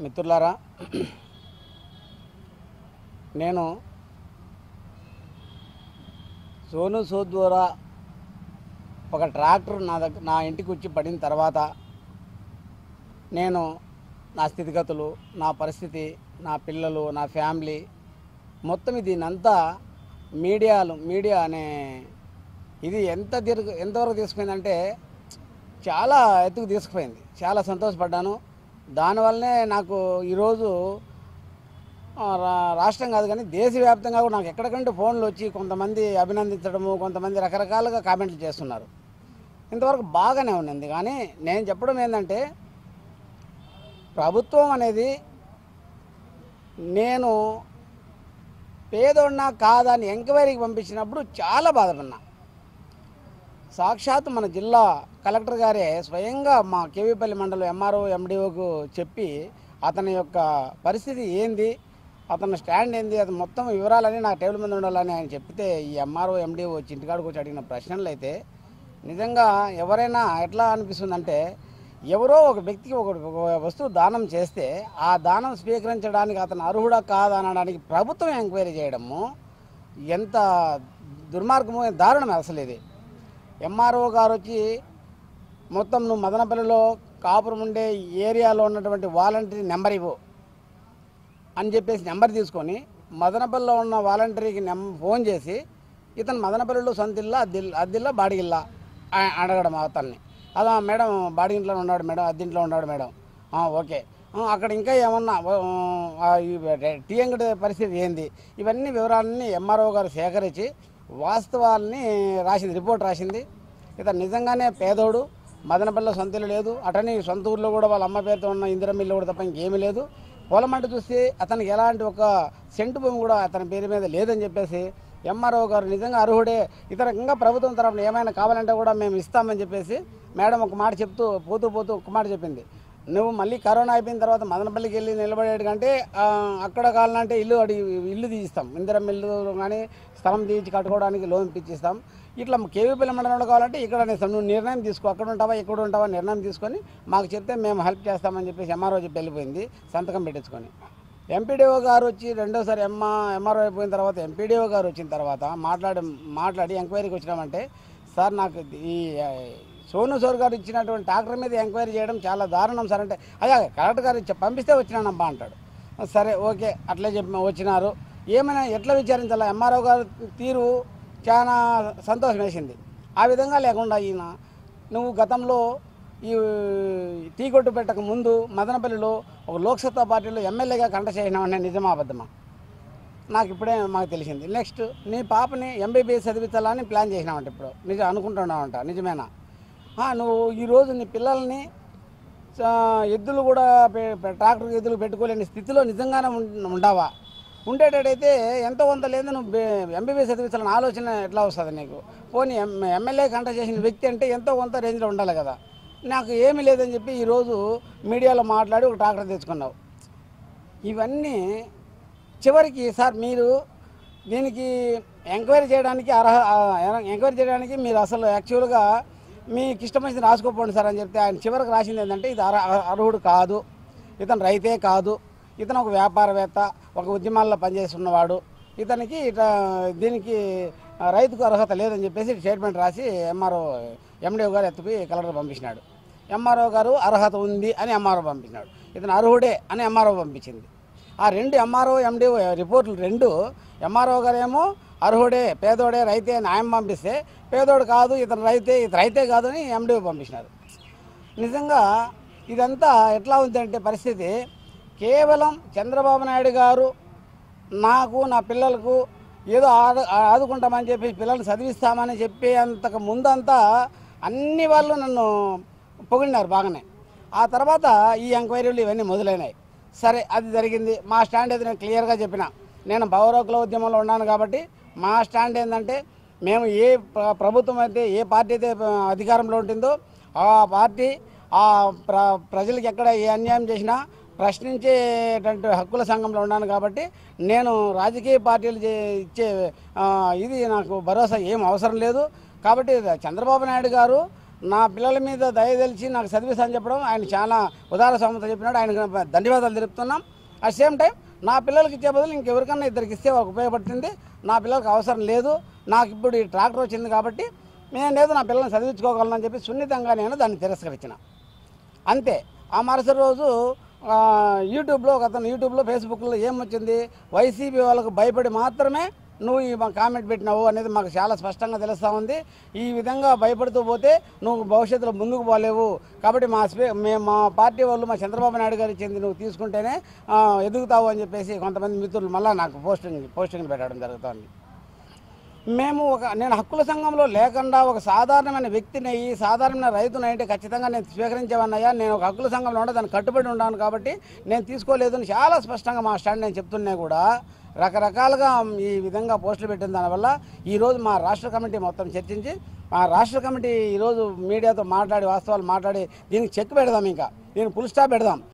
మిత్రులారా నేను సోను సూద్ ద్వారా ఒక ట్రాక్టర్ నా దగ్గర నా ఇంటికి వచ్చి పడిన తర్వాత నేను నా స్థితిగతులు నా పరిస్థితి నా పిల్లలు నా ఫ్యామిలీ మొత్తం దీనంతా మీడియాలు మీడియా అనే ఇది ఎంత దీర్ఘ ఎంతవరకు తీసుకుపోయిందంటే చాలా ఎత్తుకు తీసుకుపోయింది చాలా సంతోషపడ్డాను దానివల్లనే నాకు ఈరోజు ఆ, రా- రాష్ట్రం కాదు కానీ దేశవ్యాప్తంగా కూడా నాకు ఎక్కడికంటే ఫోన్లు వచ్చి కొంతమంది అభినందించడము కొంతమంది రకరకాలుగా కామెంట్లు చేస్తున్నారు ఇంతవరకు బాగానే ఉన్నది కానీ నేను చెప్పడం ఏంటంటే ప్రభుత్వం అనేది నేను పేదోడినా కాదా అని ఎంక్వైరీకి పంపించినప్పుడు చాలా బాధపడినా సాక్షాత్ మన జిల్లా కలెక్టర్ గారే స్వయంగా మా కేవీపల్లి మండలం ఎంఆర్ఓ ఎండిఓకు చెప్పి అతని యొక్క పరిస్థితి ఏంది అతని స్టాండ్ ఏంది అది మొత్తం వివరాలని నా టేబుల్ మీద ఉండాలని ఆయన చెప్తే ఈ ఎంఆర్ఓ ఎండిఓ వచ్చి ఇంటికాడికి వచ్చి అడిగిన ప్రశ్నలు అయితే నిజంగా ఎవరైనా ఎట్లా అనిపిస్తుందంటే ఎవరో ఒక వ్యక్తికి ఒక ఒక వస్తువు దానం చేస్తే ఆ దానం స్వీకరించడానికి అతను అర్హుడా కాదా అనడానికి ప్రభుత్వం ఎంక్వైరీ చేయడము ఎంత దుర్మార్గము దారుణం అసలు ఇది ఎంఆర్ఓ గారు వచ్చి మొత్తం నువ్వు మదనపల్లిలో కాపురం ఉండే ఏరియాలో ఉన్నటువంటి వాలంటీర్ నెంబర్ ఇవ్వు అని చెప్పేసి నెంబర్ తీసుకొని మదనపల్లిలో ఉన్న వాలంటీర్కి నెం ఫోన్ చేసి ఇతను మదనపల్లిలో సొంత ఇల్లా అద్దిల్ అద్దిల్లా బాడిగిల్లా ఆ- అడగడం అతన్ని అదా మేడం బాడిగింట్లో ఉన్నాడు మేడం అద్దింట్లో ఉన్నాడు మేడం "ఆ, ఓకే "ఆ, అక్కడ ఇంకా ఏమన్నా ఆ, ఈ టీ అంగడి పరిస్థితి ఏంది ఇవన్నీ వివరాలన్నీ ఎంఆర్ఓ గారు సేకరించి వాస్తవాల్ని రాసింది రిపోర్ట్ రాసింది ఇతను నిజంగానే పేదోడు మదనపల్లిలో సొంత ఇల్లు లేదు అటని సొంత ఊర్లో కూడా వాళ్ళ అమ్మ పేరుతో ఉన్న ఇందిరం ఇల్లు కూడా తప్ప ఇంకేమీ లేదు పొలమంట చూస్తే అతనికి ఎలాంటి ఒక సెంటు భూమి కూడా అతని పేరు మీద లేదని చెప్పేసి ఎంఆర్ఓ గారు నిజంగా అర్హుడే ఇతర ఇంకా ప్రభుత్వం తరఫున ఏమైనా కావాలంటే కూడా మేము ఇస్తామని చెప్పేసి మేడం ఒక మాట చెప్తూ పోతూ పోతూ ఒక మాట చెప్పింది నువ్వు మళ్ళీ కరోనా అయిపోయిన తర్వాత మదనపల్లికి వెళ్ళి నిలబడేటి కంటే ఆ, అక్కడ కావాలంటే ఇల్లు అడిగి ఇల్లు తీయిస్తాం ఇందిరం ఇల్లు కానీ స్థలం తీయించి కట్టుకోవడానికి లోన్ ఇప్పించిస్తాం ఇట్లా కేవీపల్లి మండలంలో కావాలంటే ఇక్కడ ఇస్తాం నువ్వు నిర్ణయం తీసుకో అక్కడ ఉంటావా ఇక్కడ ఉంటావా నిర్ణయం తీసుకొని మాకు చెప్తే మేము హెల్ప్ చేస్తామని చెప్పేసి ఎంఆర్ఓ చెప్పి వెళ్ళిపోయింది సంతకం పెట్టించుకొని ఎంపీడీఓ గారు వచ్చి రెండోసారి ఎంఆ ఎంఆర్ఓ అయిపోయిన తర్వాత ఎంపీడీఓ గారు వచ్చిన తర్వాత మాట్లాడి మాట్లాడి ఎంక్వైరీకి వచ్చినామంటే సార్ నాకు ఈ ఆ, సోను సోర్ గారు ఇచ్చినటువంటి ట్రాక్టర్ మీద ఎంక్వైరీ చేయడం చాలా దారుణం సార్ అంటే అయ్యా కలెక్టర్ గారు ఇచ్చ- పంపిస్తే వచ్చినానబ్బా అంటాడు సరే ఓకే అట్లే చెప్పి వచ్చినారు ఏమైనా ఎట్లా విచారించాలా ఎంఆర్ఓ గారు తీరు చాలా సంతోషం వేసింది ఆ విధంగా లేకుండా ఈయన నువ్వు గతంలో ఈ టీ కొట్టు పెట్టక ముందు మదనపల్లిలో ఒక లోక్సత్తా పార్టీలో ఎమ్మెల్యేగా కంట చేసినామనే నిజమా అబద్ధమా నాకు ఇప్పుడే మాకు తెలిసింది నెక్స్ట్ నీ పాపని ఎంబీబీఎస్ చదివించాలని ప్లాన్ చేసినావంట ఇప్పుడు నిజం అనుకుంటున్నావంట నిజమేనా ఆ, నువ్వు ఈరోజు నీ పిల్లల్ని ఆ, ఎద్దులు కూడా పె- పె- ట్రాక్టర్ ఎద్దులు పెట్టుకోలేని స్థితిలో నిజంగానే ఉం- ఉండవా ఉండేటట్టయితే ఎంతో కొంత లేదు నువ్వు ఎంబీబీఎస్ చదివించాలని ఆలోచన ఎట్లా వస్తుంది నీకు పోనీ ఎం ఎమ్మెల్యే కంట చేసిన వ్యక్తి అంటే ఎంతో కొంత రేంజ్లో ఉండాలి కదా నాకు ఏమీ లేదని చెప్పి ఈరోజు మీడియాలో మాట్లాడి ఒక ట్రాక్టర్ తెచ్చుకున్నావు ఇవన్నీ చివరికి సార్ మీరు దీనికి ఎంక్వైరీ చేయడానికి అర్హ ఆ, ఎంక్వైరీ చేయడానికి మీరు అసలు యాక్చువల్గా మీకు ఇష్టం వచ్చింది రాసుకోపోండి సార్ అని చెప్తే ఆయన చివరికి రాసింది ఏంటంటే ఇది అర్హ అర్హుడు కాదు ఇతను రైతే కాదు ఇతను ఒక వ్యాపారవేత్త ఒక ఉద్యమాల్లో పనిచేస్తున్నవాడు ఇతనికి ఇట దీనికి ఆ, రైతుకు అర్హత లేదని చెప్పేసి స్టేట్మెంట్ రాసి ఎంఆర్ఓ ఎండిఓ గారు ఎత్తుకుపోయి కలెక్టర్ పంపించినాడు ఎంఆర్ఓ గారు అర్హత ఉంది అని ఎంఆర్ఓ పంపించినాడు ఇతను అర్హుడే అని ఎంఆర్ఓ పంపించింది ఆ రెండు ఎంఆర్ఓ ఎండిఓ రిపోర్టులు రెండు ఎంఆర్ఓ గారేమో అర్హుడే పేదోడే రైతే అని ఆయన పంపిస్తే పేదోడు కాదు ఇతను రైతే ఇతను రైతే కాదు అని ఎండిఓ పంపించినారు నిజంగా ఇదంతా ఎట్లా ఉందంటే పరిస్థితి కేవలం చంద్రబాబు నాయుడు గారు నాకు నా పిల్లలకు ఏదో ఆదు ఆదుకుంటామని చెప్పి పిల్లల్ని చదివిస్తామని చెప్పి అంతకు ముందంతా అన్ని వాళ్ళు నన్ను పొగిడినారు బాగానే ఆ తర్వాత ఈ ఎంక్వైరీలు ఇవన్నీ మొదలైనాయి సరే అది జరిగింది మా స్టాండ్ అయితే నేను క్లియర్గా చెప్పిన నేను పౌరోకుల ఉద్యమంలో ఉన్నాను కాబట్టి మా స్టాండ్ ఏంటంటే మేము ఏ ప్ర- ప్రభుత్వం అయితే ఏ పార్టీ అయితే ఆ, అధికారంలో ఉంటుందో ఆ పార్టీ ఆ ప్ర ప్రజలకు ఎక్కడ ఏ అన్యాయం చేసినా ప్రశ్నించేటువంటి హక్కుల సంఘంలో ఉన్నాను కాబట్టి నేను రాజకీయ పార్టీలు చే- ఇచ్చే ఆ, ఇది నాకు భరోసా ఏం అవసరం లేదు కాబట్టి చంద్రబాబు నాయుడు గారు నా పిల్లల మీద దయ తెలిసి నాకు చదివిస్తాను చెప్పడం ఆయన చాలా ఉదార సమత చెప్పినాడు ఆయనకు ధన్యవాదాలు తెలుపుతున్నాం అట్ సేమ్ టైం నా పిల్లలకి ఇచ్చే బదులు ఇంకెవరికన్నా ఇద్దరికి ఇస్తే వాళ్ళకి ఉపయోగపడుతుంది నా పిల్లలకి అవసరం లేదు నాకు ఇప్పుడు ఈ ట్రాక్టర్ వచ్చింది కాబట్టి నేను లేదు నా పిల్లల్ని చదివించుకోగలను చెప్పి సున్నితంగా నేను దాన్ని తిరస్కరించిన అంతే ఆ మరుసటి రోజు ఆ, యూట్యూబ్లో ఒక అతను యూట్యూబ్లో ఫేస్బుక్లో ఏమొచ్చింది వైసీపీ వాళ్ళకు భయపడి మాత్రమే నువ్వు ఈ మా కామెంట్ పెట్టినావు అనేది మాకు చాలా స్పష్టంగా తెలుస్తూ ఉంది ఈ విధంగా భయపడుతూ పోతే నువ్వు భవిష్యత్తులో ముందుకు పోలేవు కాబట్టి మా స్పీ మేము మా పార్టీ వాళ్ళు మా చంద్రబాబు నాయుడు గారు ఇచ్చింది నువ్వు తీసుకుంటేనే ఆ, ఎదుగుతావు అని చెప్పేసి కొంతమంది మిత్రులు మళ్ళీ నాకు పోస్టింగ్ పోస్టింగ్ పెట్టడం జరుగుతుంది మేము ఒక నేను హక్కుల సంఘంలో లేకుండా ఒక సాధారణమైన వ్యక్తిని అయ్యి సాధారణమైన రైతుని అయితే ఖచ్చితంగా నేను స్వీకరించేవన్నయ్యా నేను ఒక హక్కుల సంఘంలో ఉంటే దాన్ని కట్టుబడి ఉన్నాను కాబట్టి నేను తీసుకోలేదు అని చాలా స్పష్టంగా మా స్టాండ్ నేను చెప్తున్నా కూడా రకరకాలుగా ఈ విధంగా పోస్టులు పెట్టిన దానివల్ల ఈరోజు మా రాష్ట్ర కమిటీ మొత్తం చర్చించి మా రాష్ట్ర కమిటీ ఈరోజు మీడియాతో మాట్లాడి వాస్తవాలు మాట్లాడి దీనికి చెక్ పెడదాం ఇంకా దీనికి ఫుల్ స్టాప్ పెడదాం